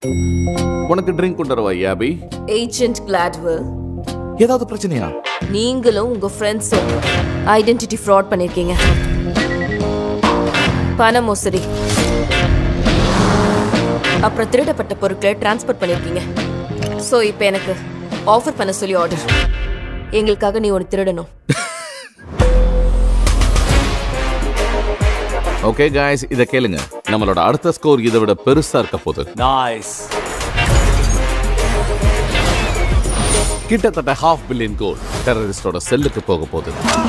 உனக்கு ட்ரிங்க் கொண்டு வரவா யாபி ஏஜென்ட் கிளாட்வெல் ஏதாவது பிரச்சனையா நீங்களும் உங்க ஃப்ரெண்ட்ஸும் ஐடென்டிட்டி ஃப்ராட் பண்ணிருக்கீங்க பண மோசடி அப்புறம் திருடப்பட்ட பொருட்களை டிரான்ஸ்போர்ட் பண்ணிருக்கீங்க ஸோ இப்போ எனக்கு ஆஃபர் பண்ண சொல்லி ஆர்டர் எங்களுக்காக நீ ஒன்று திருடணும் ஓகே காய்ஸ் இத கேளுங்க நம்மளோட அடுத்த ஸ்கோர் இதை விட பெருசா இருக்க போகுது நைஸ் கிட்டத்தட்ட ஹாஃப் பில்லியன் கோல் டெரரிஸ்டோட செல்லுக்கு போக போகுது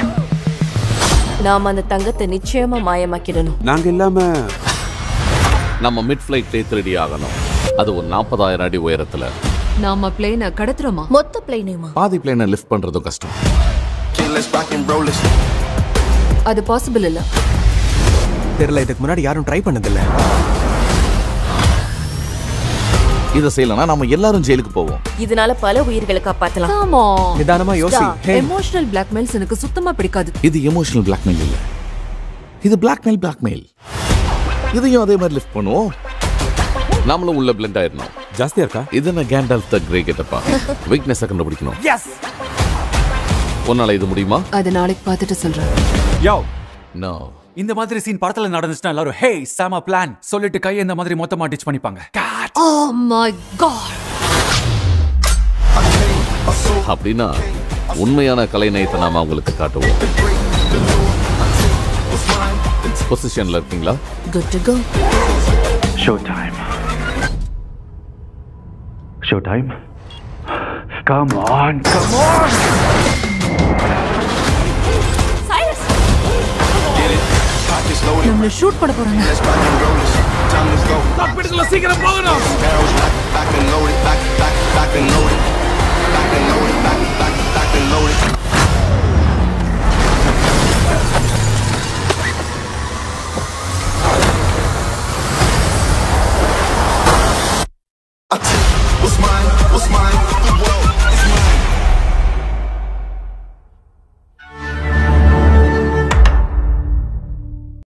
நாம அந்த தங்கத்தை நிச்சயமா மாயமாக்கிடணும் நாங்க இல்லாம நம்ம மிட் ஃபிளைட்லேயே திருடி ஆகணும் அது ஒரு நாற்பதாயிரம் அடி உயரத்துல நாம பிளேனை கடத்துறோமா மொத்த பிளைனையுமா பாதி பிளேனை லிஃப்ட் பண்றதும் கஷ்டம் Let's rock and roll this. அது பாசிபிள் இல்ல தெரியல இதுக்கு முன்னாடி யாரும் ட்ரை பண்ணதில்ல இதை செய்யலனா நம்ம எல்லாரும் ஜெயிலுக்கு போவோம் இதனால பல உயிர்களை காப்பாத்தலாம் ஆமா நிதானமா யோசி ஹே எமோஷனல் பிளாக்மெயில்ஸ் எனக்கு சுத்தமா பிடிக்காது இது எமோஷனல் பிளாக்மெயில் இல்ல இது பிளாக்மெயில் பிளாக்மெயில் இதையும் அதே மாதிரி லிஃப்ட் பண்ணுவோம் நாமளும் உள்ள பிளெண்ட் ஆயிடணும் ஜாஸ்தியா இருக்கா இது என்ன கேண்டால்ஃப் த கிரே கிட்டப்பா வீக்னஸ் கண்டுபிடிக்கணும் எஸ் உன்னால இது முடியுமா அது நாளைக்கு பார்த்துட்டு சொல்றேன் யோ நோ இந்த மாதிரி சீன் படத்துல நடந்துச்சுன்னா எல்லாரும் ஹே சாமா பிளான் சொல்லிட்டு கையை இந்த மாதிரி மொத்தமா டிச் பண்ணிப்பாங்க ஓ மை காட் அப்படின்னா உண்மையான கலைநயத்தை நாம அவங்களுக்கு காட்டுவோம் பொசிஷன்ல இருக்கீங்களா good to go Showtime. Showtime? Come on, come on! Pockets loaded. நம்மள ஷூட் பண்ண போறாங்க Let's rock and roll this. Time, let's go. Barrels back, back and loaded, back, back, back and loaded. Back and loaded, back, back, back and loaded. I take what's mine, what's mine,